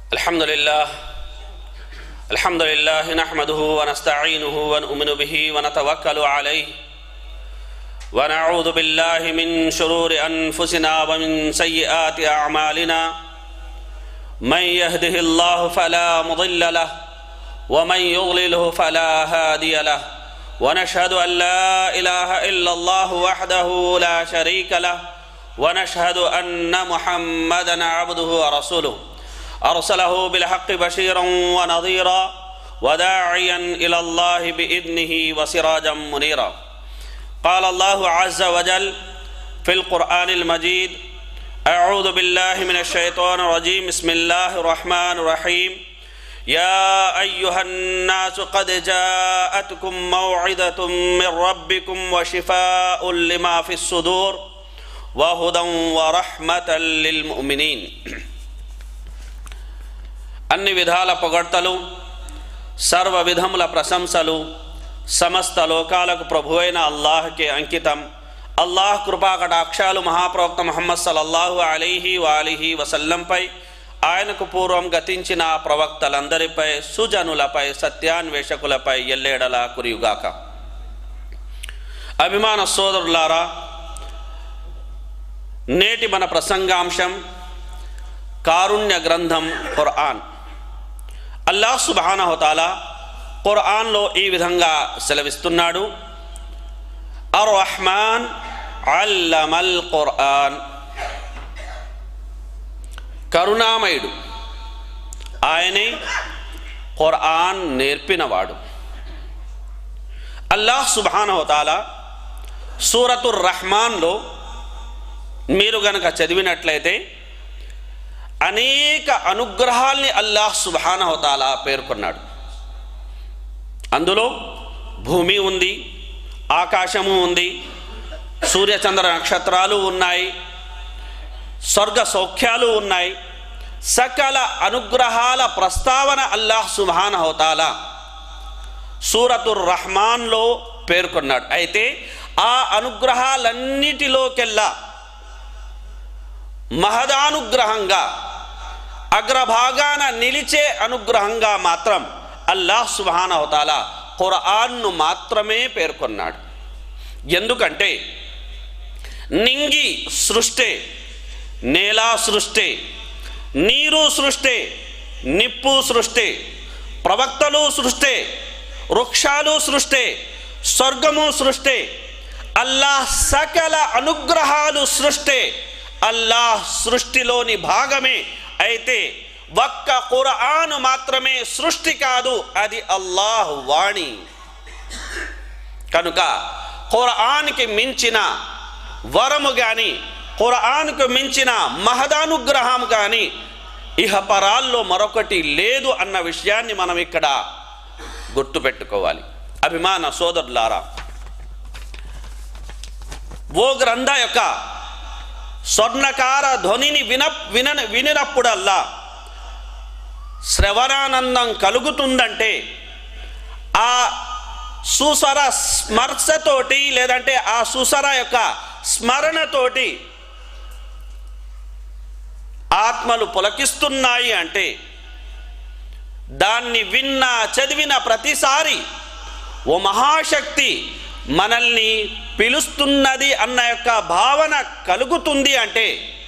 الحمد لله الحمد لله نحمده ونستعينه ونؤمن به ونتوكل عليه ونعوذ بالله من شرور انفسنا ومن سيئات اعمالنا من يهده الله فلا مضل له ومن يضلله فلا هادي له ونشهد ان لا اله الا الله وحده لا شريك له ونشهد ان محمدا عبده ورسوله ارسله بالحق بشيرا ونظيرا وداعيا الى الله باذنه وسراجا منيرا قال الله عز وجل في القران المجيد اعوذ بالله من الشيطان الرجيم بسم الله الرحمن الرحيم يا ايها الناس قد جاءتكم موعظه من ربكم وشفاء لما في الصدور وهدى ورحمه للمؤمنين అన్ని విధాల పొగడ్తలు సర్వ విధముల ప్రశంసలు సమస్త లోకాలకు ప్రభువైన అల్లాహ్కి అంకితం అల్లాహ్ కృపాకటాక్షాలు మహాప్రవక్త ముహమ్మద్ సల్లల్లాహు అలీహి వాలిహి వసల్లంపై ఆయనకు పూర్వం గతించిన ప్రవక్తలందరిపై సుజనులపై సత్యాన్వేషకులపై ఎల్లేడలా కురియుగాక అభిమాన సోదరులారా నేటి మన ప్రసంగాంశం కారుణ్య గ్రంథం ఖుర్ఆన్ అల్లాహ్ సుబానహతాల ఖుర్ఆన్లో ఈ విధంగా సెలవిస్తున్నాడు అర్ రహమాన్ అల్లమల్ ఖుర్ఆన్ కరుణామయుడు ఆయనే ఖుర్ఆన్ నేర్పినవాడు అల్లాహ్ సుబానహతాల సూరతుర్ రహమాన్లో మీరు గనక చదివినట్లయితే అనేక అనుగ్రహాల్ని అల్లాహ్ సుబానహతాల పేర్కొన్నాడు అందులో భూమి ఉంది ఆకాశము ఉంది సూర్యచంద్ర నక్షత్రాలు ఉన్నాయి స్వర్గ సౌఖ్యాలు ఉన్నాయి సకల అనుగ్రహాల ప్రస్తావన అల్లాహ్ సుబానహతాల సూరతుర్ రహమాన్లో పేర్కొన్నాడు అయితే ఆ అనుగ్రహాలన్నిటిలోకెల్లా మహదానుగ్రహంగా అగ్రభాగాన నిలిచే అనుగ్రహంగా మాత్రం అల్లాహ్ సుబానవతాల ఖురాన్ను మాత్రమే పేర్కొన్నాడు ఎందుకంటే నింగి సృష్టి నేల సృష్టి నీరు సృష్టి నిప్పు సృష్టి ప్రవక్తలు సృష్టి వృక్షాలు సృష్టి స్వర్గము సృష్టి అల్లాహ్ సకల అనుగ్రహాలు సృష్టి అల్లాహ్ సృష్టిలోని భాగమే అయితే ఒక్క ఖురాను మాత్రమే సృష్టి కాదు అది అల్లాహ్ వాణి కనుక ఖురాన్కి మించిన వరము కానీ ఖురాన్కు మించిన మహదానుగ్రహం కానీ ఇహపరాల్లో మరొకటి లేదు అన్న విషయాన్ని మనం ఇక్కడ గుర్తుపెట్టుకోవాలి అభిమాన సోదరులారా ఓ గ్రంథ యొక్క స్వర్ణకార ధ్వనిని విన విన వినినప్పుడల్లా శ్రవణానందం కలుగుతుందంటే ఆ సుసర స్మర్శతోటి లేదంటే ఆ సుసర యొక్క స్మరణతోటి ఆత్మలు పులకిస్తున్నాయి అంటే దాన్ని విన్న చదివిన ప్రతిసారి ఓ మహాశక్తి మనల్ని పిలుస్తున్నది అన్న యొక్క భావన కలుగుతుంది అంటే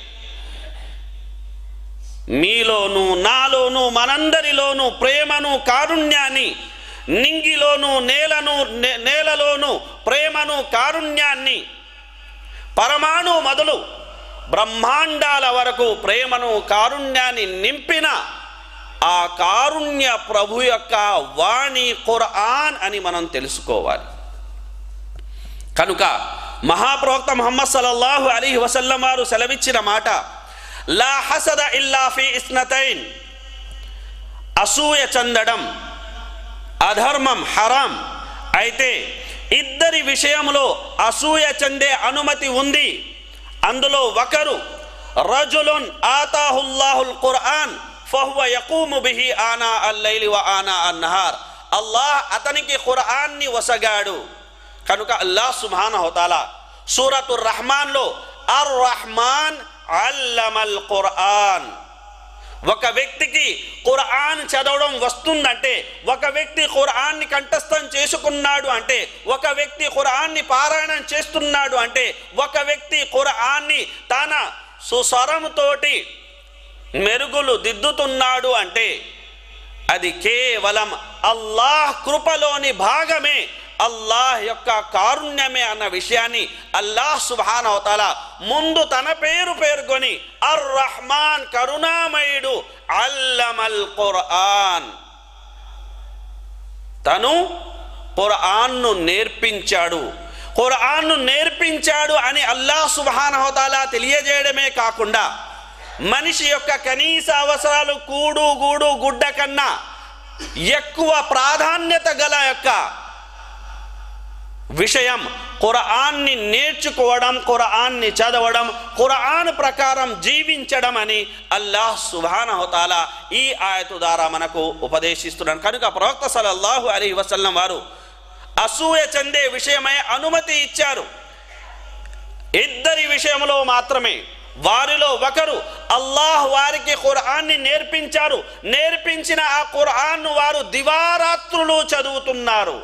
మీలోను నాలోను మనందరిలోను ప్రేమను కారుణ్యాన్ని నింగిలోను నేలను నేలలోను ప్రేమను కారుణ్యాన్ని పరమాణు మొదలు బ్రహ్మాండాల వరకు ప్రేమను కారుణ్యాన్ని నింపిన ఆ కారుణ్య ప్రభు యొక్క వాణి ఖురాన్ అని మనం తెలుసుకోవాలి కనుక మహాప్రవక్త ముహమ్మద్ సల్లల్లాహు అలీ వసల్లం వారు సెలవిచ్చిన మాట లా హసద ఇల్లా ఫీ ఇస్నతైన్ అసూయ చెందడం అధర్మం హరాం అయితే ఇద్దరి విషయంలో అసూయ చెందే అనుమతి ఉంది అందులో ఒకరు రజులున్ ఆతాహుల్లాహుల్ ఖుర్ఆన్ ఫహువ యకూము బిహి ఆనా అల్లైలి వ ఆనా అన్నహార్ అల్లాహ్ అతనికి ఖుర్ఆన్ని వసగాడు కనుక అల్లాహ్ సుబ్హాన హోతాల సూరతుర్ రహమాన్లో అర్ రహమాన్ అల్లమల్ ఖుర్ఆన్ ఒక వ్యక్తికి ఖురాన్ చదవడం వస్తుందంటే ఒక వ్యక్తి ఖురాన్ని కంఠస్థం చేసుకున్నాడు అంటే ఒక వ్యక్తి ఖురాన్ని పారాయణం చేస్తున్నాడు అంటే ఒక వ్యక్తి ఖురాన్ని తన సుస్వరంతోటి మెరుగులు దిద్దుతున్నాడు అంటే అది కేవలం అల్లాహ్ కృపలోని భాగమే అల్లాహ్ యొక్క కారుణ్యమే అన్న విషయాన్ని అల్లాహ్ సుభానవతల ముందు తన పేరు పేర్కొని అర్ రహమాన్ కరుణామయుడు అల్లమల్ ఖుర్ఆన్ తను ఖురాన్ను నేర్పించాడు ఖురాన్ను నేర్పించాడు అని అల్లాహ్ సుబానహోతాలా తెలియజేయడమే కాకుండా మనిషి యొక్క కనీస అవసరాలు కూడు గూడు గుడ్డ కన్నా ఎక్కువ ప్రాధాన్యత గల యొక్క విషయం ఖురాన్ని నేర్చుకోవడం ఖురాన్ని చదవడం ఖురాన్ ప్రకారం జీవించడం అని అల్లాహ్ సుబానహోతాలా ఈ ఆయతు ద్వారా మనకు ఉపదేశిస్తున్నాడు కనుక ప్రవక్త సలల్లాహు అలీ వసల్లం వారు అసూయ చెందే విషయమై అనుమతి ఇచ్చారు ఇద్దరి విషయంలో మాత్రమే వారిలో ఒకరు అల్లాహ్ వారికి ఖురాన్ని నేర్పించారు నేర్పించిన ఆ ఖురాన్ను వారు దివారాత్రులు చదువుతున్నారు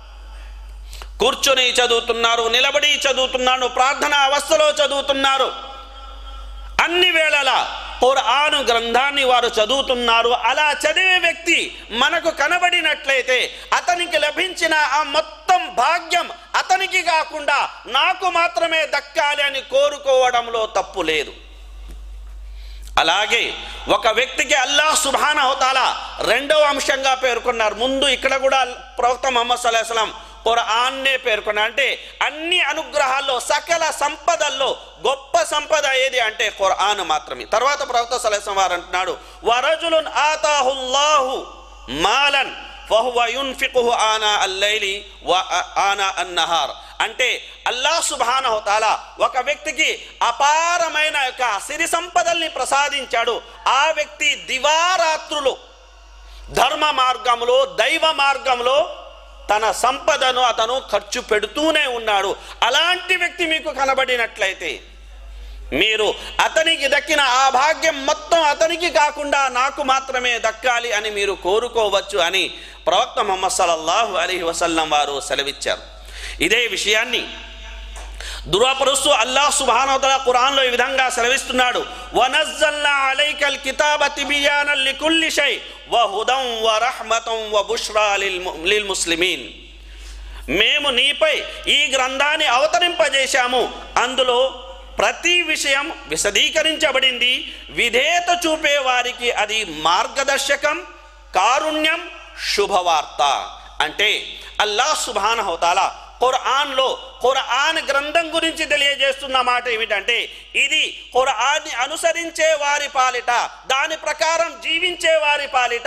కూర్చొని చదువుతున్నారు నిలబడి చదువుతున్నారు ప్రార్థన అవస్థలో చదువుతున్నారు అన్ని వేళలా ఖురాను గ్రంథాన్ని వారు చదువుతున్నారు అలా చదివే వ్యక్తి మనకు కనబడినట్లయితే అతనికి లభించిన ఆ మొత్తం భాగ్యం అతనికి కాకుండా నాకు మాత్రమే దక్కాలి అని కోరుకోవడంలో తప్పు లేదు అలాగే ఒక వ్యక్తికి అల్లాహ్ సుభాన హోతాలా రెండవ అంశంగా పేర్కొన్నారు ముందు ఇక్కడ కూడా ప్రవక్త మొహమ్మద్ సల్లాహం ఖురాన్నే పేర్కొన్నారు అంటే అన్ని అనుగ్రహాల్లో సకల సంపదల్లో గొప్ప సంపద ఏది అంటే ఖురాన్ మాత్రమే తర్వాత ప్రవక్త సలహం వారు అంటున్నాడు వరజులున్ ఆతాహుల్లాహు మాలన్ ఫహువ యున్ఫికుహు ఆనా అల్లైలి వ ఆనా అన్నహార్ అంటే అల్లాహ్ సుబ్హానహు తాలా ఒక వ్యక్తికి అపారమైన యొక్క సిరి సంపదల్ని ప్రసాదించాడు ఆ వ్యక్తి దివారాత్రులు ధర్మ మార్గంలో దైవ మార్గంలో తన సంపదను అతను ఖర్చు పెడుతూనే ఉన్నాడు అలాంటి వ్యక్తి మీకు కనబడినట్లయితే మీరు అతనికి దక్కిన ఆ భాగ్యం మొత్తం అతనికి కాకుండా నాకు మాత్రమే దక్కాలి అని మీరు కోరుకోవచ్చు అని ప్రవక్త ముహమ్మద్ సల్లల్లాహు అలీ వసల్లం వారు సెలవిచ్చారు ఇదే విషయాన్ని దురాపరుస్తూ అల్లాహ్ సుబ్హానహువతఆలా ఖురాన్లో ఈ విధంగా సెలవిస్తున్నాడు వనజ్జల్నా అలైకల్ కితాబ తిబియానల్ లికుల్లి షై వ హుదం వ రహ్మతం వ బుష్రా లిల్ ము- లిల్ ముస్లిమీన్ మేము నీపై ఈ గ్రంథాన్ని అవతరింపజేశాము అందులో ప్రతి విషయం విశదీకరించబడింది విధేయత చూపే వారికి అది మార్గదర్శకం కారుణ్యం శుభవార్త అంటే అల్లాహ్ సుబానహోతాలా ఖురాన్లో ఖురాన్ గ్రంథం గురించి తెలియజేస్తున్న మాట ఏమిటంటే ఇది ఖురాన్ని అనుసరించే వారి పాలిట దాని ప్రకారం జీవించే వారి పాలిట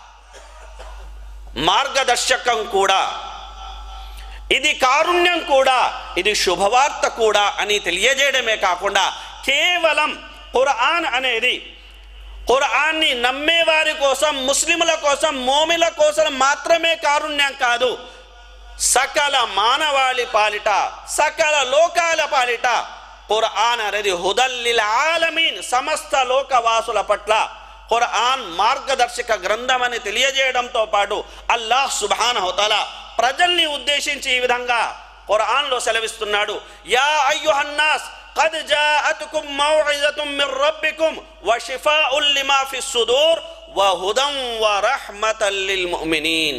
మార్గదర్శకం కూడా ఇది కారుణ్యం కూడా ఇది శుభవార్త కూడా అని తెలియజేయడమే కాకుండా కేవలం ఖురాన్ అనేది ఖురాన్ని నమ్మే వారి కోసం ముస్లిముల కోసం మోమిల కోసం మాత్రమే కారుణ్యం కాదు సకల మానవాళి పాలిట సకల లోకాల పాలిట ఖురాన్ అనేది హుదల్లిల్ ఆలమీన్ సమస్త లోకవాసుల పట్ల ఖురాన్ మార్గదర్శక గ్రంథం అని తెలియజేయడంతో పాటు అల్లాహ్ సుబ్హాన హోతల ప్రజల్ని ఉద్దేశించి ఈ విధంగా ఖురాన్లో సెలవిస్తున్నాడు యా అయ్యుహన్నాస్ قد جاءتكم موعظة من ربكم وشفاء لما في الصدور وهدى ورحمة للمؤمنين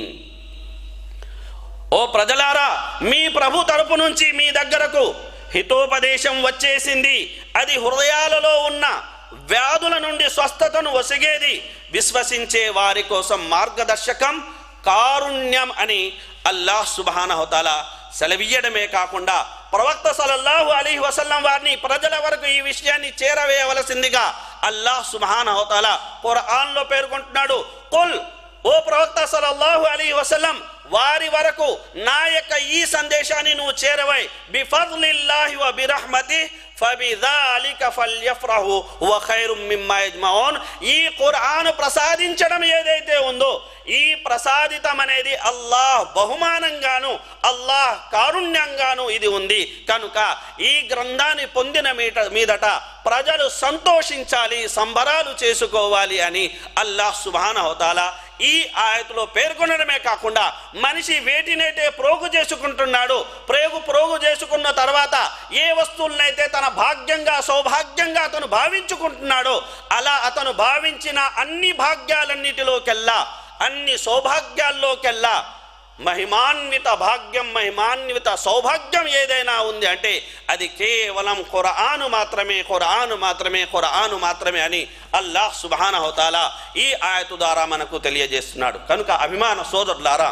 ఓ ప్రజలారా మీ ప్రభు తరపు నుంచి మీ దగ్గరకు హితోపదేశం వచ్చేసింది అది హృదయాలలో ఉన్న వ్యాధుల నుండి స్వస్థతను ఒసిగేది విశ్వసించే వారి కోసం మార్గదర్శకం కారుణ్యం అని అల్లాహ్ సుబానహతాల సెలవీయడమే కాకుండా ప్రవక్త సలల్లాహు అలీ వసల్లం వారిని ప్రజల వరకు ఈ విషయాన్ని చేరవేయవలసిందిగా అల్లాహ్ సుబానహతాల ఖురాన్లో పేర్కొంటున్నాడు కుల్ ఓ ప్రవక్త సలల్లాహు అలీ వసల్లం వారి వరకు నా యొక్క ఈ సందేశాన్ని నువ్వు చేరవై బిఫద్లిల్లాహి వ బిరహ్మతి ఫబిదాలిక ఫల్యఫ్రహు హువ ఖైరుం మిమ్మా యజ్మఊన్ ఈ ఖురాన్ ప్రసాదించడం ఏదైతే ఉందో ఈ ప్రసాదితం అనేది అల్లాహ్ బహుమానంగాను అల్లాహ్ కారుణ్యంగాను ఇది ఉంది కనుక ఈ గ్రంథాన్ని పొందిన మీట మీదట ప్రజలు సంతోషించాలి సంబరాలు చేసుకోవాలి అని అల్లాహ్ సుబానహతాలా ఈ ఆయతలో పేర్కొనడమే కాకుండా మనిషి వేటినైతే ప్రోగు చేసుకుంటున్నాడు ప్రేగు ప్రోగు చేసుకున్న తర్వాత ఏ వస్తువులనైతే తన భాగ్యంగా సౌభాగ్యంగా అతను భావించుకుంటున్నాడో అలా అతను భావించిన అన్ని భాగ్యాలన్నిటిలోకెల్లా అన్ని సౌభాగ్యాల్లోకెల్లా మహిమాన్విత భాగ్యం మహిమాన్విత సౌభాగ్యం ఏదైనా ఉంది అంటే అది కేవలం ఖురాను మాత్రమే ఖురాను మాత్రమే ఖురాను మాత్రమే అని అల్లాహ్ సుబాన హోతాలా ఈ ఆయతు ద్వారా మనకు తెలియజేస్తున్నాడు కనుక అభిమాన సోదరులారా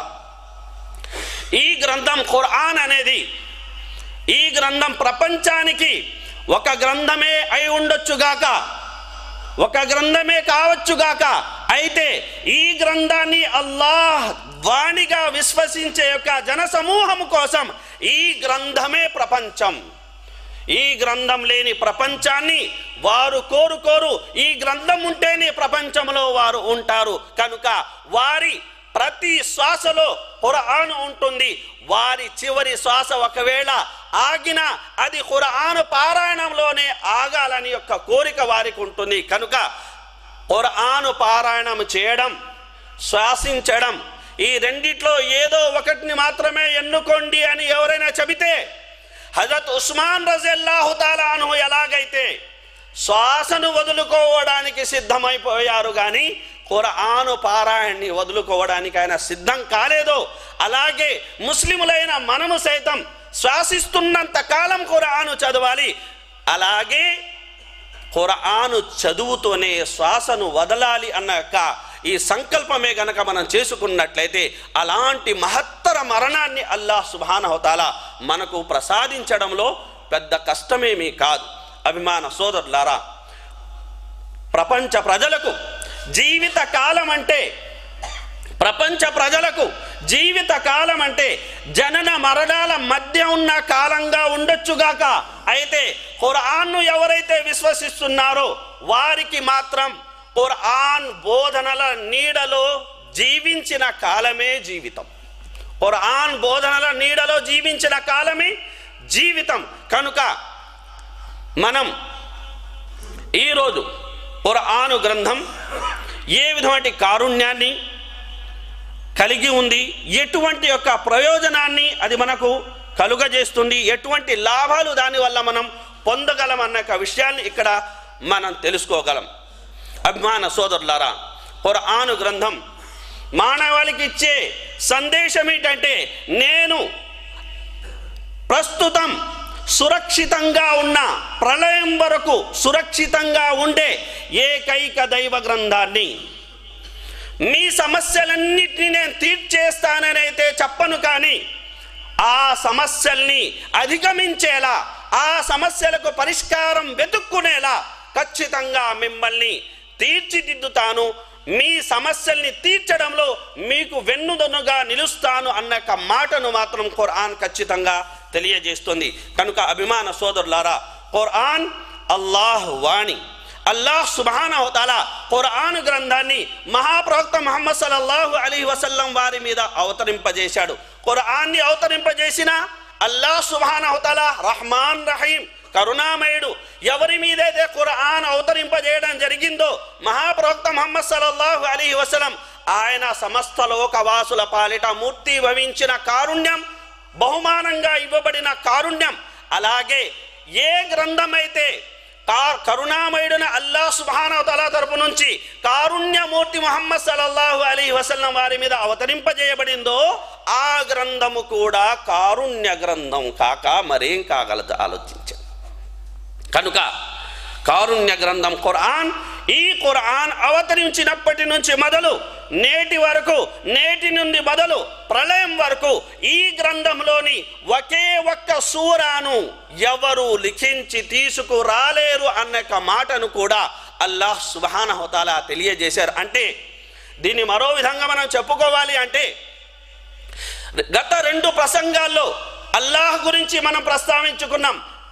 ఈ గ్రంథం ఖురాన్ అనేది ఈ గ్రంథం ప్రపంచానికి ఒక గ్రంథమే అయి ఉండొచ్చుగాక ఒక గ్రంథమే కావచ్చుగాక అయితే ఈ గ్రంథాన్ని అల్లాహ్ వాణిగా విశ్వసించే యొక్క జన సమూహం కోసం ఈ గ్రంథమే ప్రపంచం ఈ గ్రంథం లేని ప్రపంచాన్ని వారు కోరుకోరు ఈ గ్రంథం ఉంటేనే ప్రపంచంలో వారు ఉంటారు కనుక వారి ప్రతి శ్వాసలో ఖురాను ఉంటుంది వారి చివరి శ్వాస ఒకవేళ ఆగిన అది ఖురాను పారాయణంలోనే ఆగాలని యొక్క కోరిక వారికి ఉంటుంది కనుక ఖురాను పారాయణం చేయడం శ్వాసించడం ఈ రెండిట్లో ఏదో ఒకటిని మాత్రమే ఎన్నుకోండి అని ఎవరైనా చెబితే హజరత్ ఉస్మాన్ రజల్లాహు తాలాను ఎలాగైతే శ్వాసను వదులుకోవడానికి సిద్ధమైపోయారు కానీ ఖురాను పారాయణని వదులుకోవడానికి ఆయన సిద్ధం కాలేదో అలాగే ముస్లిములైన మనము సైతం శ్వాసిస్తున్నంత కాలం ఖురాను చదవాలి అలాగే ఖురాను చదువుతూనే శ్వాసను వదలాలి అన్న యొక్క ఈ సంకల్పమే గనక మనం చేసుకున్నట్లయితే అలాంటి మహత్తర మరణాన్ని అల్లాహ్ సుబానహతాల మనకు ప్రసాదించడంలో పెద్ద కష్టమేమీ కాదు అభిమాన సోదరులారా ప్రపంచ ప్రజలకు జీవిత కాలం అంటే ప్రపంచ ప్రజలకు జీవిత కాలం అంటే జనన మరణాల మధ్య ఉన్న కాలంగా ఉండొచ్చుగాక అయితే ఖురాన్ను ఎవరైతే విశ్వసిస్తున్నారో వారికి మాత్రం ఖురాన్ బోధనల నీడలో జీవించిన కాలమే జీవితం ఖురాన్ బోధనల నీడలో జీవించిన కాలమే జీవితం కనుక మనం ఈరోజు ఖురాను గ్రంథం ఏ విధమైన కారుణ్యాన్ని కలిగి ఉంది ఎటువంటి యొక్క ప్రయోజనాన్ని అది మనకు కలుగజేస్తుంది ఎటువంటి లాభాలు దానివల్ల మనం పొందగలం అన్న యొక్క విషయాన్ని ఇక్కడ మనం తెలుసుకోగలం అభిమాన సోదరులారా ఖురాను గ్రంథం మానవాళికి ఇచ్చే సందేశం ఏంటంటే నేను ప్రస్తుతం సురక్షితంగా ఉన్న ప్రళయం వరకు సురక్షితంగా ఉండే ఏకైక దైవ గ్రంథాన్ని మీ సమస్యలన్నిటిని నేను తీర్చేస్తాననైతే చెప్పను కానీ ఆ సమస్యల్ని అధిగమించేలా ఆ సమస్యలకు పరిష్కారం వెతుక్కునేలా ఖచ్చితంగా మిమ్మల్ని తీర్చిదిద్దుతాను మీ సమస్యల్ని తీర్చడంలో మీకు వెన్నుదన్నుగా నిలుస్తాను అన్న ఒక మాటను మాత్రం ఖురాన్ ఖచ్చితంగా తెలియజేస్తుంది కనుక అభిమాన సోదరులారా ఖురాన్ అల్లాహ్ వాణి అల్లాహ్ సుబానవతాల ఖురాన్ గ్రంథాన్ని మహాప్రవక్త మహమ్మద్ సల్లల్లాహు అలీ వసల్లం వారి మీద అవతరింపజేశాడు ఖురాన్ని అవతరింపజేసిన అల్లాహ్ సుబానవతాల రహమాన్ రహీం కరుణామయుడు ఎవరి మీదైతే ఖురాన్ అవతరింపజేయడం జరిగిందో మహాప్రవక్త మహమ్మద్ సల్లల్లాహు అలీ వసలం ఆయన సమస్త లోకవాసుల పాలిట మూర్తి భవించిన కారుణ్యం బహుమానంగా ఇవ్వబడిన కారుణ్యం అలాగే ఏ గ్రంథమైతే కా- కరుణామయుడైన అల్లా సుబానవతల తరపు నుంచి కారుణ్యమూర్తి ముహమ్మద్ సల్లల్లాహు అలీ వసల్లం వారి మీద అవతరింపజేయబడిందో ఆ గ్రంథము కూడా కారుణ్య గ్రంథం కాక మరేం కాగలదు ఆలోచించండి కనుక కారుణ్య గ్రంథం ఖురాన్ ఈ ఖురాన్ అవతరించినప్పటి నుంచి మొదలు నేటి వరకు నేటి నుండి మొదలు ప్రళయం వరకు ఈ గ్రంథంలోని ఒకే ఒక్క సూరాను ఎవరు లిఖించి తీసుకురాలేరు అన్న ఒక మాటను కూడా అల్లాహ్ సుబానహతాలా తెలియజేశారు అంటే దీన్ని మరో విధంగా మనం చెప్పుకోవాలి అంటే గత రెండు ప్రసంగాల్లో అల్లాహ్ గురించి మనం ప్రస్తావించుకున్నాం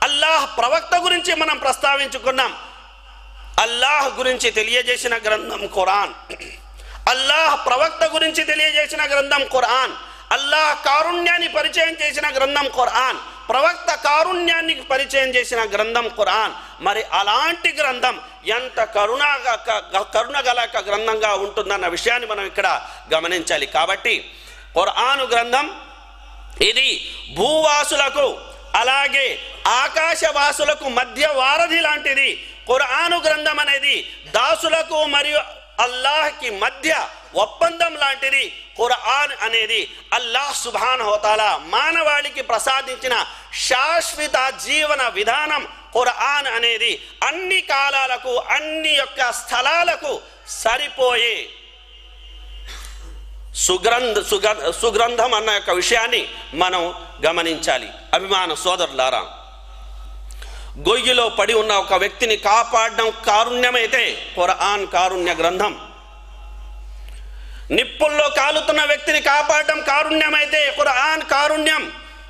అల్లాహ్ ప్రవక్త గురించి మనం ప్రస్తావించుకున్నాం అల్లాహ్ గురించి తెలియజేసిన గ్రంథం ఖురాన్ అల్లాహ్ ప్రవక్త గురించి తెలియజేసిన గ్రంథం ఖురాన్ అల్లాహ్ కారుణ్యాన్ని పరిచయం చేసిన గ్రంథం ఖురాన్ ప్రవక్త కారుణ్యాన్ని పరిచయం చేసిన గ్రంథం ఖురాన్ మరి అలాంటి గ్రంథం ఎంత కరుణ కరుణ గల ఒక గ్రంథంగా ఉంటుందన్న విషయాన్ని మనం ఇక్కడ గమనించాలి కాబట్టి ఖురాను గ్రంథం ఇది భూవాసులకు అలాగే ఆకాశవాసులకు మధ్య వారధి లాంటిది ఖురాను గ్రంథం అనేది దాసులకు మరియు అల్లాహ్కి మధ్య ఒప్పందం లాంటిది ఖురాన్ అనేది అల్లాహ్ సుభాన్ హోతాల మానవాళికి ప్రసాదించిన శాశ్వత జీవన విధానం ఖురాన్ అనేది అన్ని కాలాలకు అన్ని యొక్క స్థలాలకు సరిపోయే సుగ్రంథ సుగ సుగ్రంథం అన్న యొక్క విషయాన్ని మనం గమనించాలి అభిమాన సోదరులారా గొయ్యిలో పడి ఉన్న ఒక వ్యక్తిని కాపాడడం కారుణ్యమైతే ఖురాన్ కారుణ్య గ్రంథం నిప్పుల్లో కాలుతున్న వ్యక్తిని కాపాడడం కారుణ్యమైతే ఖురాన్ కారుణ్యం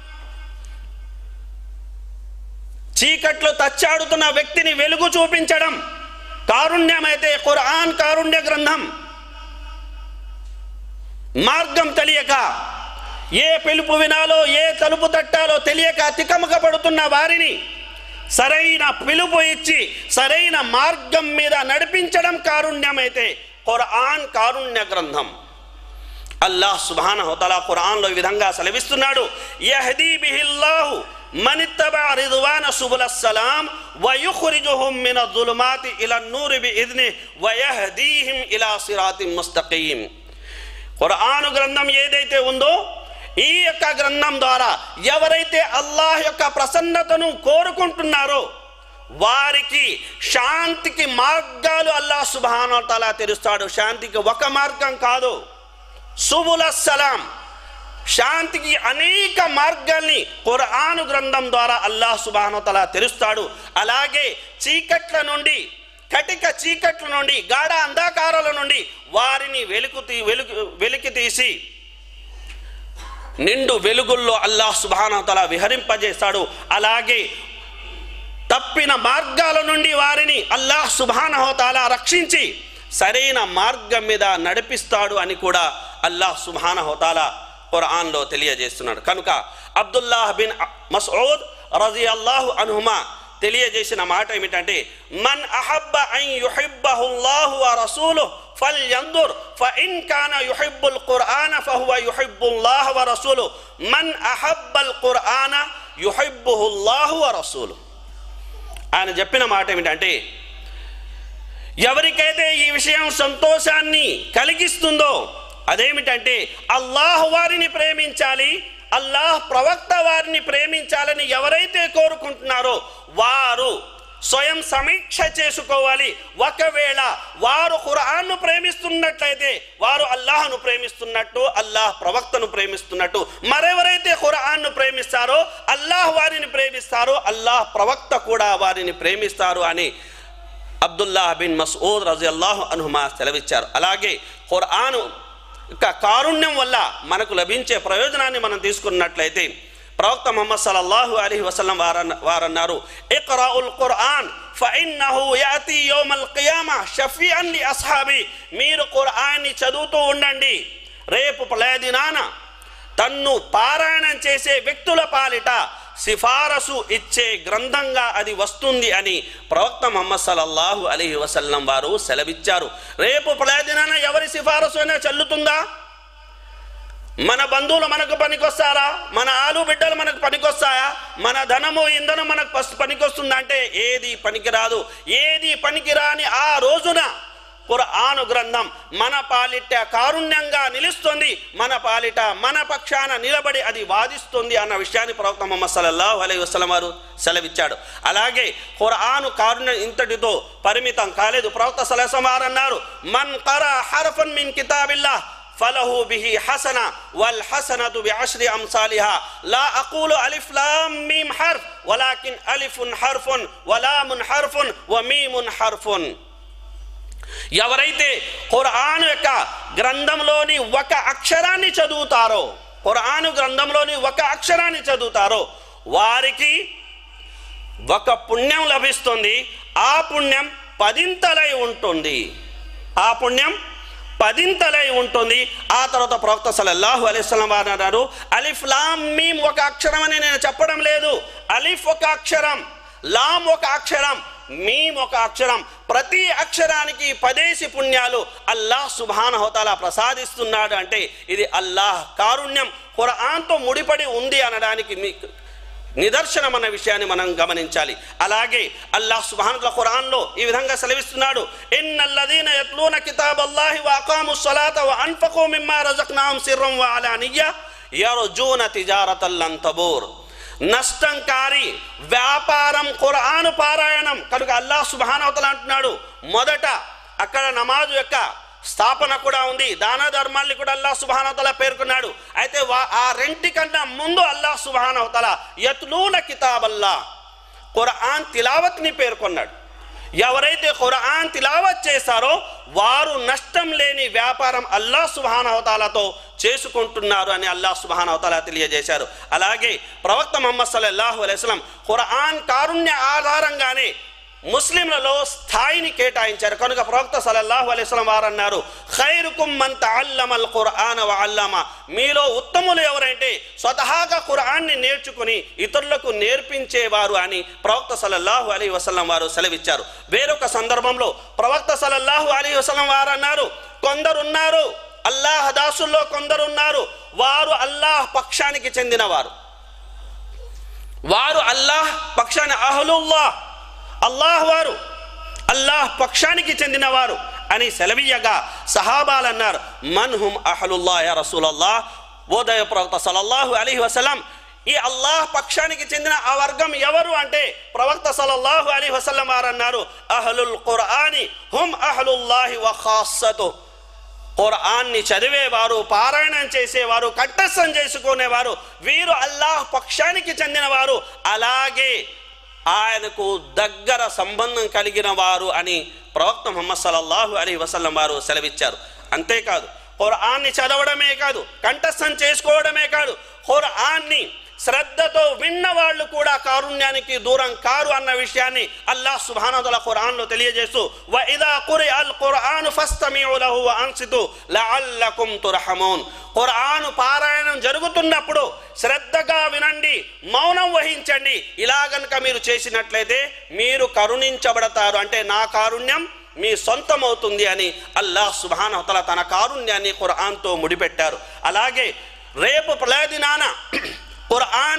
చీకట్లో తచ్చాడుతున్న వ్యక్తిని వెలుగు చూపించడం కారుణ్యమైతే ఖురాన్ కారుణ్య గ్రంథం మార్గం తెలియక ఏ పిలుపు వినాలో ఏ తలుపు తట్టాలో తెలియక తికమక పడుతున్న వారిని సరైన పిలుపు ఇచ్చి సరైన మార్గం మీద నడిపించడం కారుణ్యమైతే ఖురాన్ కారుణ్య గ్రంథం అల్లాహ్ సుబాన హోతలా ఖురాన్లో ఈ విధంగా సెలవిస్తున్నాడు యహదీ బిహిల్లాహు మనిత్తబా రిద్వాన సుబుల సలాం వయుఖ్రిజుహుం మిన దులుమాతి ఇల నూరి బి ఇద్ని వయహదీహిం ఇలా సిరాతిం ముస్తకీం ఖురాను గ్రంథం ఏదైతే ఉందో ఈ యొక్క గ్రంథం ద్వారా ఎవరైతే అల్లాహ్ యొక్క ప్రసన్నతను కోరుకుంటున్నారో వారికి శాంతికి మార్గాలు అల్లాహ్ సుబాన తలా తెరుస్తాడు శాంతికి ఒక మార్గం కాదు సుబుల సలాం శాంతికి అనేక మార్గాల్ని ఖురాను గ్రంథం ద్వారా అల్లాహ్ సుబాను తలా తెరుస్తాడు అలాగే చీకట్ల నుండి కటిక చీకట్ల నుండి గాఢ అంధకారాల నుండి వారిని వెలుగు తీ వెలుగు వెలికి తీసి నిండు వెలుగుల్లో అల్లాహ్ సుబానతల విహరింపజేస్తాడు అలాగే తప్పిన మార్గాల నుండి వారిని అల్లాహ్ సుబానహోతాల రక్షించి సరైన మార్గం మీద నడిపిస్తాడు అని కూడా అల్లాహ్ సుబానహోతాల ఖురాన్లో తెలియజేస్తున్నాడు కనుక అబ్దుల్లాహ్ బిన్ మసూద్ రజీ అల్లాహు అనుహుమా తెలియజేసిన మాట ఏమిటంటే మన్ అహబ్బ అన్ యుహిబ్బహుల్లాహు వ రసూలుహు ఫల్యందుర్ ఫఇన్ కాన యుహిబ్బుల్ ఖుర్ఆన ఫహువ యుహిబ్బుల్లాహ వ రసూలుహు మన్ అహబ్బల్ ఖుర్ఆన యుహిబ్బుహుల్లాహు వ రసూలుహు ఆయన చెప్పిన మాట ఏమిటంటే ఎవరికైతే ఈ విషయం సంతోషాన్ని కలిగిస్తుందో అదేమిటంటే అల్లాహ్ వారిని ప్రేమించాలి అల్లాహ్ ప్రవక్త వారిని ప్రేమించాలని ఎవరైతే కోరుకుంటున్నారో వారు స్వయం సమీక్ష చేసుకోవాలి ఒకవేళ వారు ఖురాన్ను ప్రేమిస్తున్నట్లయితే వారు అల్లాహ్ను ప్రేమిస్తున్నట్టు అల్లాహ్ ప్రవక్తను ప్రేమిస్తున్నట్టు మరెవరైతే ఖురాన్ను ప్రేమిస్తారో అల్లాహ్ వారిని ప్రేమిస్తారో అల్లాహ్ ప్రవక్త కూడా వారిని ప్రేమిస్తారు అని అబ్దుల్లాహ్ బిన్ మసూద్ రజి అల్లాహు అనుహమా సెలవిచ్చారు అలాగే ఖురాను యొక్క కారుణ్యం వల్ల మనకు లభించే ప్రయోజనాన్ని మనం తీసుకున్నట్లయితే ప్రవక్త ముహమ్మద్ సల్లల్లాహు అలీ వసల్లం వారన్న వారన్నారు ఇక్రాఉల్ ఖురాన్ ఫఇన్నహు యాతి యౌమల్ ఖియామా షఫీఅన్ లి అస్హాబి మీరు ఖురాన్ని చదువుతూ ఉండండి రేపు ప్రళయదినాన తన్ను పారాయణం చేసే వ్యక్తుల పాలిట సిఫారసు ఇచ్చే గ్రంథంగా అది వస్తుంది అని ప్రవక్త ముహమ్మద్ సల్లల్లాహు అలీహి వసల్లం వారు సెలవిచ్చారు రేపు ప్రళయదినాన ఎవరి సిఫారసు అయినా చెల్లుతుందా మన బంధువులు మనకు పనికొస్తారా మన ఆలు బిడ్డలు మనకు పనికొస్తాయా మన ధనము ఇంధనం మనకు పస్- పనికొస్తుందా అంటే ఏది పనికిరాదు ఏది పనికిరాని ఆ రోజున ఖురాను గ్రంథం మన పాలిట కారుణ్యంగా నిలుస్తుంది మన పాలిట మన పక్షాన నిలబడి అది వాదిస్తుంది అన్న విషయాన్ని ప్రవక్త ముహమ్మద్ సల్లల్లాహు అలైహి వసల్లం వారు సెలవిచ్చాడు అలాగే ఖురాను కారుణ్యం ఇంతటితో పరిమితం కాలేదు ప్రవక్త సలహం వారు అన్నారు మన్ కరా హర్ఫన్ మిన్ కితాబిల్లాహ్ فله به حسنة والحسنة بعشر أمثالها لا أقول ألف لام ميم حرف ولكن ألف حرف ولام حرف وميم حرف ఎవరైతే ఖురాను యొక్క గ్రంథంలోని ఒక అక్షరాన్ని చదువుతారో ఖురాను గ్రంథంలోని ఒక అక్షరాన్ని చదువుతారో వారికి ఒక పుణ్యం లభిస్తుంది ఆ పుణ్యం పదింతలై ఉంటుంది ఆ పుణ్యం పదింతలై ఉంటుంది ఆ తర్వాత ప్రవక్త సల్లల్లాహు అలైస్లం వారు అన్నారు అలిఫ్ లామ్ మీమ్ ఒక అక్షరం అని నేను చెప్పడం లేదు అలిఫ్ ఒక అక్షరం లామ్ ఒక అక్షరం మీమ్ ఒక అక్షరం ప్రతి అక్షరానికి పదేసి పుణ్యాలు అల్లాహ్ సుభాన హోతాలా ప్రసాదిస్తున్నాడు అంటే ఇది అల్లాహ్ కారుణ్యం ఖురాన్తో ముడిపడి ఉంది అనడానికి మీకు నిదర్శనం అన్న విషయాన్ని మనం గమనించాలి అలాగే అల్లాహ్ సుబ్హానహు ఖురాన్లో ఈ విధంగా సెలవిస్తున్నాడు ఇన్నల్లదీన యత్లూన కితాబల్లాహి వ అఖాము స్సలాత వ అన్ఫఖూ మిమ్మా రజక్నాహుం సిర్రం వ అలానియ్య యర్జూన తిజారతల్ లన్ తబూర్ నష్టంకారి వ్యాపారం ఖురాను పారాయణం కనుక అల్లాహ్ సుబ్హానహు అంటున్నాడు మొదట అక్కడ నమాజు యొక్క స్థాపన కూడా ఉంది దాన ధర్మాల్ని కూడా అల్లాహ్ సుబానవతల పేర్కొన్నాడు అయితే వా- ఆ రెంటి కన్నా ముందు అల్లాహ్ సుబానవతల యత్లూన కితాబల్లా ఖురాన్ తిలావత్ని పేర్కొన్నాడు ఎవరైతే ఖురాన్ తిలావత్ చేశారో వారు నష్టం లేని వ్యాపారం అల్లాహ్ సుబానవతాలతో చేసుకుంటున్నారు అని అల్లాహ్ సుబానవతాల తెలియజేశారు అలాగే ప్రవక్త ముహమ్మద్ సల్లల్లాహు అలైస్లం ఖురాన్ కారుణ్య ఆధారంగానే ముస్లింలలో స్థాయిని కేటాయించారు కనుక ప్రవక్త సల్లల్లాహు అలైహి వసల్లం వారు అన్నారు ఖైరుకుం మన్ తఅల్లమల్ ఖుర్ఆన వ అల్లమ మీలో ఉత్తములు ఎవరంటే స్వతహాగా ఖుర్ఆన్ని నేర్చుకుని ఇతరులకు నేర్పించేవారు అని ప్రవక్త సల్లల్లాహు అలైహి వసల్లం వారు సెలవిచ్చారు వేరొక సందర్భంలో ప్రవక్త సల్లల్లాహు అలైహి వసల్లం వారు అన్నారు కొందరున్నారు అల్లాహ్ దాసుల్లో కొందరున్నారు వారు అల్లాహ్ పక్షానికి చెందినవారు వారు అల్లాహ్ పక్షాన్ని అహలుల్లాహ్ అల్లాహ్ వారు అల్లాహ్ పక్షానికి చెందినవారు అని సెలవీయగా సహాబాలు అన్నారు మన్హుం అహలుల్లా యా రసూలల్లాహ్ ఓదయ ప్రవక్త సల్లల్లాహు అలీహి వసలం ఈ అల్లాహ్ పక్షానికి చెందిన ఆ వర్గం ఎవరు అంటే ప్రవక్త సల్లల్లాహు అలీ వసల్లం వారు అన్నారు అహలుల్ ఖుర్ఆని హుం అహలుల్లాహి వ ఖాస్సతు ఖురాన్ని చదివేవారు పారాయణం చేసేవారు కంఠస్థం చేసుకునేవారు వీరు అల్లాహ్ పక్షానికి చెందినవారు అలాగే ఆయనకు దగ్గర సంబంధం కలిగిన వారు అని ప్రవక్త ముహమ్మద్ సల్లల్లాహు అలీ వసల్లం వారు సెలవిచ్చారు అంతేకాదు ఖురాన్ని చదవడమే కాదు కంఠస్థం చేసుకోవడమే కాదు ఖురాన్ని శ్రద్ధతో విన్న వాళ్ళు కూడా కారుణ్యానికి దూరం కారు అన్న విషయాన్ని అల్లాహ్ సుబ్హానహువతఆలా ఖురాన్లో తెలియజేస్తూ వ ఇదా కురి అల్ ఖురాను ఫస్తమిఉ లహు వ అన్సితు లఅల్లకుం తుర్హమూన్ ఖురాను పారాయణం జరుగుతున్నప్పుడు శ్రద్ధగా వినండి మౌనం వహించండి ఇలా గనుక మీరు చేసినట్లయితే మీరు కరుణించబడతారు అంటే నా కారుణ్యం మీ సొంతమవుతుంది అని అల్లాహ్ సుబ్హానహువతఆలా తన కారుణ్యాన్ని ఖురాన్తో ముడిపెట్టారు అలాగే రేపు ప్రళయదినాన ఖురాన్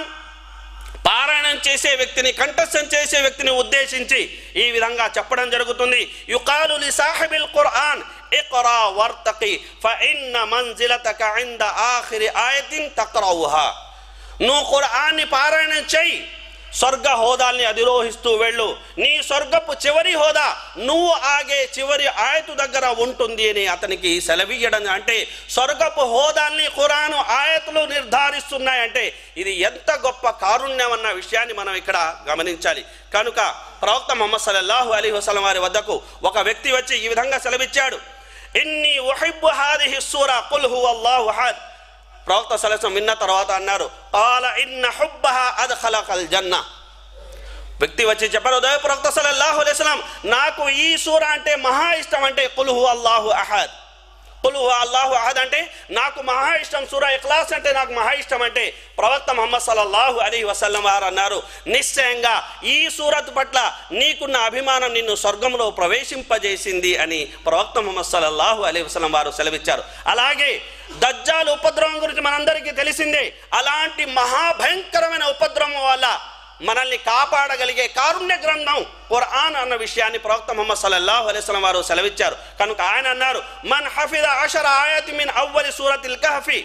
పారాయణం చేసే వ్యక్తిని కంఠస్థం చేసే వ్యక్తిని ఉద్దేశించి ఈ విధంగా చెప్పడం జరుగుతుంది యుకాలు లి సాహిబిల్ ఖురాన్ ఇక్రా వర్తకి ఫఇన్న మంజిలతక ఇంద ఆఖిరి ఆయతిన్ తక్రౌహా నువ్వు ఖురాన్ని పారాయణం చెయ్యి స్వర్గ హోదాల్ని అధిరోహిస్తూ వెళ్ళు నీ స్వర్గపు చివరి హోదా నువ్వు ఆగే చివరి ఆయతు దగ్గర ఉంటుంది అని అతనికి సెలవీయడం అంటే స్వర్గపు హోదాల్ని ఖురాను ఆయతులు నిర్ధారిస్తున్నాయంటే ఇది ఎంత గొప్ప కారుణ్యం అన్న విషయాన్ని మనం ఇక్కడ గమనించాలి కనుక ప్రవక్త ముహమ్మద్ సల్లల్లాహు అలీ వసలం వారి వద్దకు ఒక వ్యక్తి వచ్చి ఈ విధంగా సెలవిచ్చాడు ఇన్ని ఉహిబ్బు హాదిహి సూరా కుల్ హు అల్లాహు అహద్ ప్రవక్త సలసం విన్న తర్వాత అన్నారు కాల ఇన్న హుబ్బహ అద్ఖలకల్ జన్న వ్యక్తి వచ్చి చెప్పారు ఉదయ ప్రవక్త సల్లల్లాహు అలైహి వసల్లం నాకు ఈ సూర అంటే మహా ఇష్టం అంటే కుల్హు అల్లాహు అహద్ కుల్హు అల్లాహు అహద్ అంటే నాకు మహా ఇష్టం సూర ఇఖ్లాస్ అంటే నాకు మహా ఇష్టం అంటే ప్రవక్త ముహమ్మద్ సల్లల్లాహు అలీ వసల్లం వారు అన్నారు నిశ్చయంగా ఈ సూరత్ పట్ల నీకున్న అభిమానం నిన్ను స్వర్గంలో ప్రవేశింపజేసింది అని ప్రవక్త ముహమ్మద్ సల్లల్లాహు అలీ వసల్లం వారు సెలవిచ్చారు అలాగే దజ్జాలు ఉపద్రవం గురించి మనందరికీ తెలిసిందే అలాంటి మహాభయంకరమైన ఉపద్రవం వల్ల మనల్ని కాపాడగలిగే కారుణ్య గ్రంథం ఖురాన్ అన్న విషయాన్ని ప్రవక్త ముహమ్మద్ సల్లల్లాహు అలైహి వసల్లం వారు సెలవిచ్చారు కనుక ఆయన అన్నారు మన్ హఫిద అషర ఆయతి మిన్ అవ్వలి సూరతిల్ కహఫి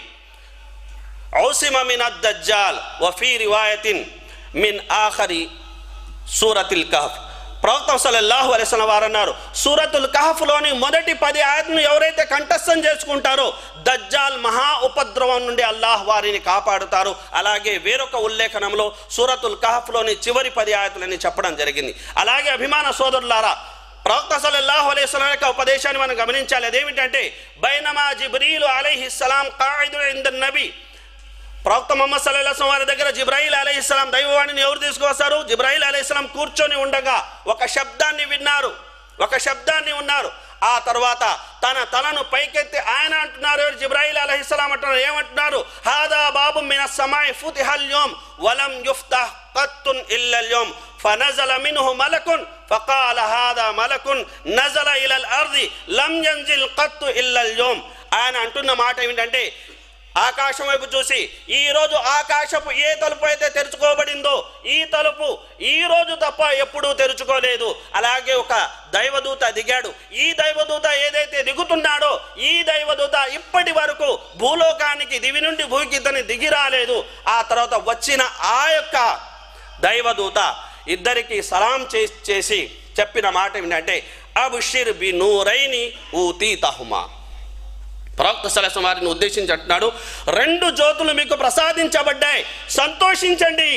ఔసిమ మిన్ అద్దజ్జాల్ వఫీ రివాయతిన్ మిన్ ఆఖరి సూరతిల్ కహఫ్ ప్రవక్త సల్లల్లాహు అలైహి వసల్లం వారు అన్నారు సూరతుల్ కహఫ్లోని మొదటి పది ఆయతను ఎవరైతే కంఠస్థం చేసుకుంటారో దజ్జాల్ మహా ఉపద్రవం నుండి అల్లాహ్ వారిని కాపాడుతారు అలాగే వేరొక ఉల్లేఖనంలో సూరతుల్ కహఫ్లోని చివరి పది ఆయతులని చెప్పడం జరిగింది అలాగే అభిమాన సోదరులారా ప్రవక్త సల్లల్లాహు అలైహి వసల్లం యొక్క ఉపదేశాన్ని మనం గమనించాలి అదేమిటంటే బైనమా జిబ్రీలు అలైహిస్సలాం ఖాయిదు ఇంద నబీ ప్రవక్త మొహమ్మద్ సల్లాహం వారి దగ్గర జిబ్రాయిల్ అలైహిస్సలాం దైవవాణిని ఎవరు తీసుకువస్తారు జిబ్రాయిల్ అలైహిస్సలాం కూర్చొని ఉండగా ఒక శబ్దాన్ని విన్నారు ఒక శబ్దాన్ని ఉన్నారు ఆ తర్వాత తన తలను పైకెత్తి ఆయన అంటున్నారు జిబ్రాయిల్ అలహిస్సలాం అంటున్నారు ఏమంటున్నారు హాదా బాబు మిన సమాయ్ ఫుతిహల్యోం వలం యుఫ్తహ్ కత్తున్ ఇల్లల్యోం فنزل منه ملك فقال هذا ملك نزل الى الارض لم ينزل قط الا اليوم ఆయన అంటున్న మాట ఏమిటంటే ఆకాశం వైపు చూసి ఈ రోజు ఆకాశపు ఏ తలుపు అయితే తెరుచుకోబడిందో ఈ తలుపు ఈ రోజు తప్ప ఎప్పుడూ తెరుచుకోలేదు అలాగే ఒక దైవదూత దిగాడు ఈ దైవదూత ఏదైతే దిగుతున్నాడో ఈ దైవదూత ఇప్పటి వరకు భూలోకానికి దివి నుండి భూకి ఇతని దిగి రాలేదు ఆ తర్వాత వచ్చిన ఆ యొక్క దైవదూత ఇద్దరికి సలాం చే- చేసి చెప్పిన మాట ఏమిటంటే అబుషిర్ బి నూరైని ఊతీతహుమా ప్రవక్త సలసం వారిని ఉద్దేశించి అంటున్నాడు రెండు జ్యోతులు మీకు ప్రసాదించబడ్డాయి సంతోషించండి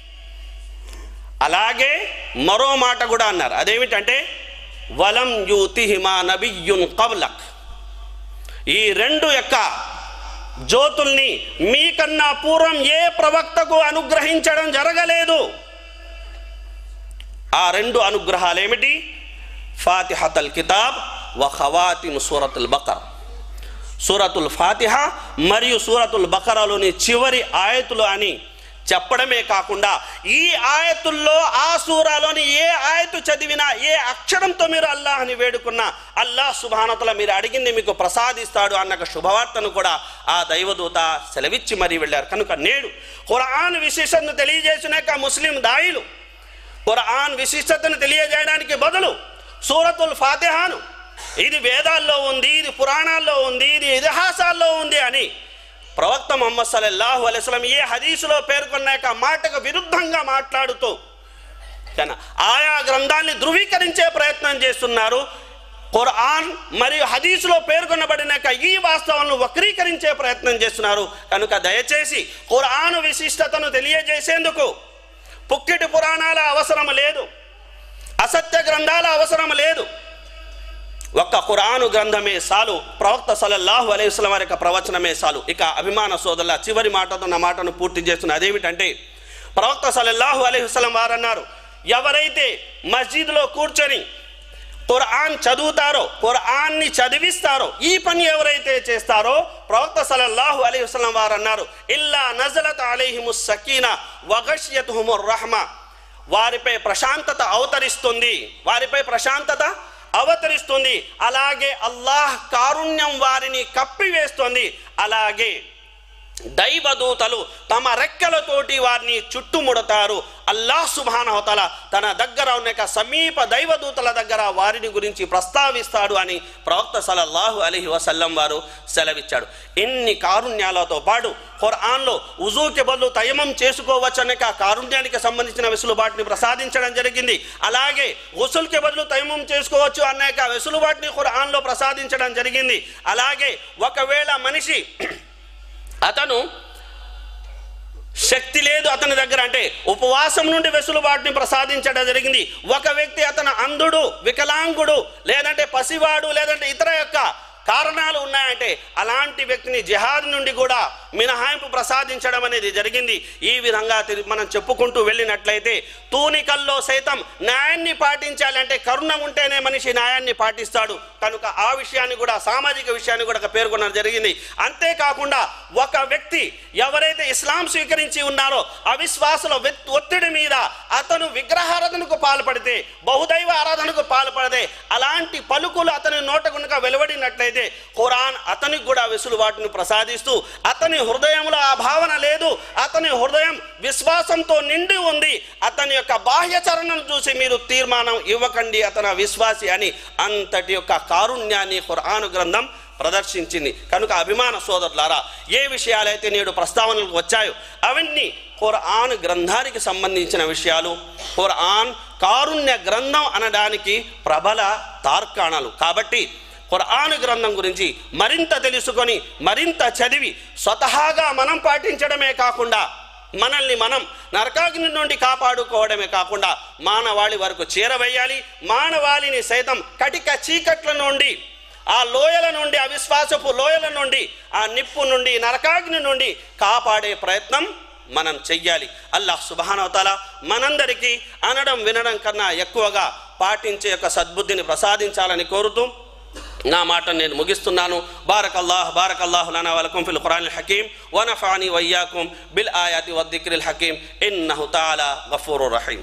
అలాగే మరో మాట కూడా అన్నారు అదేమిటంటే వలం యూతిహిమా నబియున్ కబ్లక్ ఈ రెండు యొక్క జ్యోతుల్ని మీకన్నా పూర్వం ఏ ప్రవక్తకు అనుగ్రహించడం జరగలేదు ఆ రెండు అనుగ్రహాలు ఏమిటి ఫాతిహతల్ కితాబ్ వ ఖవాతిమ్ సూరతుల్ బకర్ సూరతుల్ ఫాతిహ మరియు సూరతుల్ బకరాలోని చివరి ఆయతులు అని చెప్పడమే కాకుండా ఈ ఆయతుల్లో ఆ సూరాలోని ఏ ఆయతు చదివినా ఏ అక్షరంతో మీరు అల్లాహ్ని వేడుకున్నా అల్లాహ్ సుభానతల మీరు అడిగింది మీకు ప్రసాదిస్తాడు అన్న ఒక శుభవార్తను కూడా ఆ దైవదూత సెలవిచ్చి మరీ వెళ్ళారు కనుక నేడు ఖురాన్ విశేషతను తెలియజేసినాక ముస్లిం దాయిలు ఖురాన్ విశిష్టతను తెలియజేయడానికి బదులు సూరతుల్ ఫాతిహాను ఇది వేదాల్లో ఉంది ఇది పురాణాల్లో ఉంది ఇది ఇతిహాసాల్లో ఉంది అని ప్రవక్త మొహమ్మద్ సల్లల్లాహు అలైస్లం ఏ హదీసులో పేర్కొన్నాక మాటకు విరుద్ధంగా మాట్లాడుతూ కానీ ఆయా గ్రంథాన్ని ధృవీకరించే ప్రయత్నం చేస్తున్నారు ఖురాన్ మరియు హదీసులో పేర్కొనబడినాక ఈ వాస్తవాలను వక్రీకరించే ప్రయత్నం చేస్తున్నారు కనుక దయచేసి ఖురాన్ విశిష్టతను తెలియజేసేందుకు పుక్కిటి పురాణాల అవసరం లేదు అసత్య గ్రంథాల అవసరం లేదు ఒక్క ఖురాను గ్రంథమే సాలు ప్రవక్త సల్లల్లాహు అలైహి వసల్లం వారి యొక్క ప్రవచనమే సాలు ఇక అభిమాన సోదరుల చివరి మాటతో నా మాటను పూర్తి చేస్తున్న అదేమిటంటే ప్రవక్త సల్లల్లాహు అలైహి వసల్లం వారు అన్నారు ఎవరైతే మస్జిద్లో కూర్చొని ఖురాన్ చదువుతారో ఖురాన్ని చదివిస్తారో ఈ పని ఎవరైతే చేస్తారో ప్రవక్త సల్లల్లాహు అలైహి వసల్లం వారు అన్నారు ఇల్లా నజలత్ అలైహిముస్ సకీనా వగష్యతుహుముర్ రహ్మ వారిపై ప్రశాంతత అవతరిస్తుంది వారిపై ప్రశాంతత అవతరిస్తుంది అలాగే అల్లాహ్ కారుణ్యం వారిని కప్పివేస్తుంది అలాగే దైవదూతలు తమ రెక్కలతోటి వారిని చుట్టుముడతారు అల్లాహ్ సుభానహతల తన దగ్గర ఉన్న యొక్క సమీప దైవదూతల దగ్గర వారిని గురించి ప్రస్తావిస్తాడు అని ప్రవక్త సలల్లాహు అలహి వసల్లం వారు సెలవిచ్చాడు ఇన్ని కారుణ్యాలతో పాటు ఖురాన్లో ఉజూకి బదులు తయమం చేసుకోవచ్చు అనే ఆ కారుణ్యానికి సంబంధించిన వెసులుబాటుని ప్రసాదించడం జరిగింది అలాగే గుసుల్కి బదులు తయమం చేసుకోవచ్చు అనేక వెసులుబాటుని ఖురాన్లో ప్రసాదించడం జరిగింది అలాగే ఒకవేళ మనిషి అతను శక్తి లేదు అతని దగ్గర అంటే ఉపవాసం నుండి వెసులుబాటుని ప్రసాదించడం జరిగింది ఒక వ్యక్తి అతను అంధుడు వికలాంగుడు లేదంటే పసివాడు లేదంటే ఇతర యొక్క కారణాలు ఉన్నాయంటే అలాంటి వ్యక్తిని జిహాద్ నుండి కూడా మినహాయింపు ప్రసాదించడం అనేది జరిగింది ఈ విధంగా తిరి- మనం చెప్పుకుంటూ వెళ్ళినట్లయితే తూనికల్లో సైతం న్యాయాన్ని పాటించాలంటే కరుణ ఉంటేనే మనిషి న్యాయాన్ని పాటిస్తాడు కనుక ఆ విషయాన్ని కూడా సామాజిక విషయాన్ని కూడా పేర్కొనడం జరిగింది అంతేకాకుండా ఒక వ్యక్తి ఎవరైతే ఇస్లాం స్వీకరించి ఉన్నారో అవిశ్వాసుల వెత్- ఒత్తిడి మీద అతను విగ్రహారాధనకు పాల్పడితే బహుదైవ ఆరాధనకు పాల్పడితే అలాంటి పలుకులు అతని నోట కనుక వెలువడినట్లయితే ఖురాన్ అతనికి కూడా వెసులుబాటును ప్రసాదిస్తూ అతని హృదయంలో ఆ భావన లేదు అతని హృదయం విశ్వాసంతో నిండి ఉంది అతని యొక్క బాహ్యచరణను చూసి మీరు తీర్మానం ఇవ్వకండి అతను విశ్వాసి అని అంతటి యొక్క కారుణ్యాన్ని ఖురాను గ్రంథం ప్రదర్శించింది కనుక అభిమాన సోదరులారా ఏ విషయాలైతే నేడు ప్రస్తావనలకు వచ్చాయో అవన్నీ ఖురాన్ గ్రంథానికి సంబంధించిన విషయాలు ఖురాన్ కారుణ్య గ్రంథం అనడానికి ప్రబల తార్కాణాలు కాబట్టి ఖురాన్ గ్రంథం గురించి మరింత తెలుసుకొని మరింత చదివి స్వతహాగా మనం పాటించడమే కాకుండా మనల్ని మనం నరకాగ్ని నుండి కాపాడుకోవడమే కాకుండా మానవాళి వరకు చేరవేయాలి మానవాళిని సైతం కటిక చీకట్ల నుండి ఆ లోయల నుండి అవిశ్వాసపు లోయల నుండి ఆ నిప్పు నుండి నరకాగ్ని నుండి కాపాడే ప్రయత్నం మనం చెయ్యాలి అల్లాహ్ సుబానవతల మనందరికీ అనడం వినడం కన్నా ఎక్కువగా పాటించే యొక్క సద్బుద్ధిని ప్రసాదించాలని కోరుతూ నా మాట నేను ముగిస్తున్నాను బారక్ అల్లాహ్ బారక్ అల్లాహు లనా వలకుం ఫిల్ ఖురాన్ హకీం వనఫాని వయ్యాకుం బిల్ ఆయాతి వద్దిక్రిల్ హకీం ఇన్నహు తాలా గఫూరు రహీం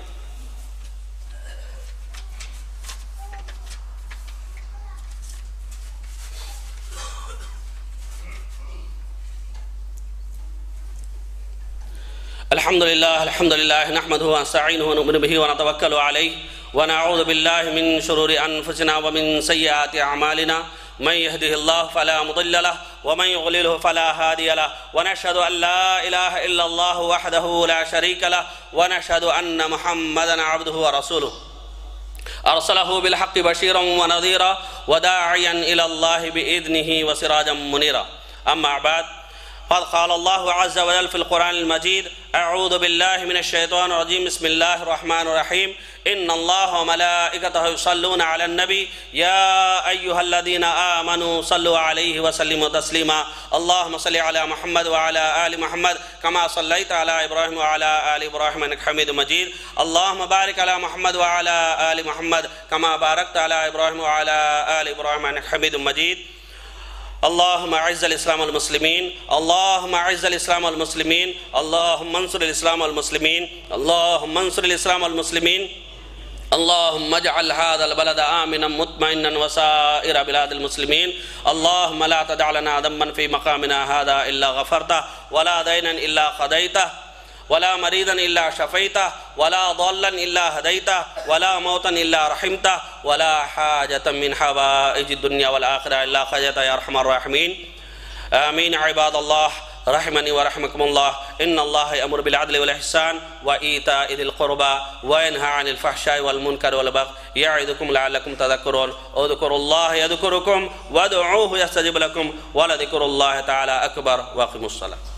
الحمد لله الحمد لله نحمده ونستعينه ونؤمن به ونتوكل عليه ونعوذ بالله من شرور انفسنا ومن سيئات اعمالنا من يهده الله فلا مضل له ومن يضلله فلا هادي له ونشهد ان لا اله الا الله وحده لا شريك له ونشهد ان محمدا عبده ورسوله أرسله بالحق بشيرا ونذيرا وداعيا إلى الله بإذنه وسراجا منيرا أما بعد قد قال الله عز وجل في القرآن المجيد أعوذ بالله من الشيطان الرجيم بسم الله الرحمن الرحيم إن الله وملائكته يصلون على النبي يا أيها الذين آمنوا صلوا عليه وسلموا تسليما اللهم صل على محمد وعلى آل محمد كما صليت على إبراهيم وعلى آل إبراهيم إنك حميد مجيد اللهم بارك على محمد وعلى آل محمد كما باركت على إبراهيم وعلى آل إبراهيم إنك حميد مجيد اللهم اعز الاسلام والمسلمين اللهم اعز الاسلام والمسلمين اللهم انصر الاسلام والمسلمين اللهم انصر الاسلام والمسلمين اللهم اجعل هذا البلد امنا مطمئنا وسائر بلاد المسلمين اللهم لا تدع لنا ذنبا في مقامنا هذا الا غفرته ولا دينا الا قضيته ولا مريضا الا شفيته ولا ضالا الا هديته ولا موتا الا رحمته ولا حاجه من حوائج الدنيا والاخره الا خجت يا ارحم الراحمين امين عباد الله رحمني ورحمكم الله ان الله يامر بالعدل والاحسان وايتاء ذي القربى وينهى عن الفحشاء والمنكر والبغي يعظكم لعلكم تذكرون اذكروا الله يذكركم وادعوه يستجب لكم ولذكر الله تعالى اكبر واقيموا الصلاه